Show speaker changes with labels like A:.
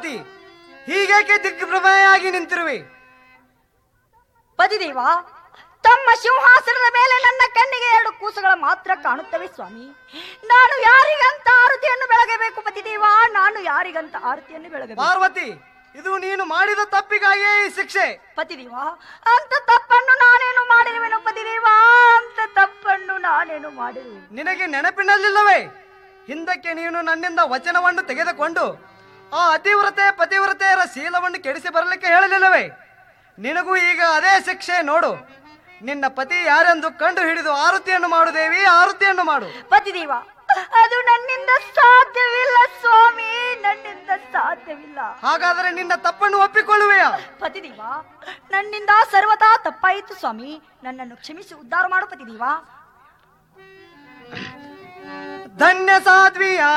A: ಪಾರ್ವತಿ ಹೀಗೇಕೆ ದಿಗ್ಭ್ರಮೆಯಾಗಿ ನಿಂತಿರುವೆ
B: ಪತಿದೇವ ತಮ್ಮ ಸಿಂಹಾಸನದ ಮೇಲೆ ನನ್ನ ಕಣ್ಣಿಗೆ ಎರಡು ಕೂಸುಗಳ ಮಾತ್ರ ಕಾಣುತ್ತವೆ ಸ್ವಾಮಿ ನಾನು ಯಾರಿಗಂತ ಆರತಿಯನ್ನು ಬೆಳಗಬೇಕು ಪತಿದೇವ ನಾನು ಯಾರಿಗಂತ ಆರತಿಯನ್ನು ಬೆಳಗಬೇಕು
A: ಪಾರ್ವತಿ ಇದು ನೀನು ಮಾಡಿದ ತಪ್ಪಿಗಾಗಿಯೇ ಈ ಶಿಕ್ಷೆ
B: ಪತಿದೇವ ಅಂತ ತಪ್ಪನ್ನು ನಾನೇನು ಮಾಡಿರುವೆನು ಪತಿದೇವ ಅಂತ ತಪ್ಪನ್ನು ನಾನೇನು ಮಾಡಿರುವೆನು
A: ನಿನಗೆ ನೆನಪಿನಲ್ಲಿಲ್ಲವೇ ಹಿಂದಕ್ಕೆ ನೀನು ನನ್ನಿಂದ ವಚನವನ್ನು ತೆಗೆದುಕೊಂಡು ಆ ಅತಿವ್ರತೆ ಪತಿವ್ರತೆಯರ ಶೀಲವನ್ನು ಕೆಡಿಸಿ ಬರಲಿಕ್ಕೆ ಹೇಳಲಿಲ್ಲವೇ ನಿನಗೂ ಈಗ ಅದೇ ಶಿಕ್ಷೆ ನೋಡು ನಿನ್ನ ಪತಿ ಯಾರೆಂದು ಕಂಡು ಹಿಡಿದು ಆರುತಿಯನ್ನು ಮಾಡು ದೇವಿ ಆರುತಿಯನ್ನು ಮಾಡು
B: ಪತಿದೇವ ಅದು ನನ್ನಿಂದ ಸಾಧ್ಯವಿಲ್ಲ ಸ್ವಾಮಿ ನನ್ನಿಂದ ಸಾಧ್ಯವಿಲ್ಲ
A: ಹಾಗಾದರೆ ನಿನ್ನ ತಪ್ಪನ್ನು ಒಪ್ಪಿಕೊಳ್ಳುವೆಯಾ
B: ಪತಿದೇವ ನನ್ನಿಂದ ಸರ್ವತಾ ತಪ್ಪಾಯಿತು ಸ್ವಾಮಿ ನನ್ನನ್ನು ಕ್ಷಮಿಸಿ ಉದ್ಧಾರ ಮಾಡು ಪತಿದೇವ
A: ಧನ್ಯ ಸಾಧ್ವಿಯ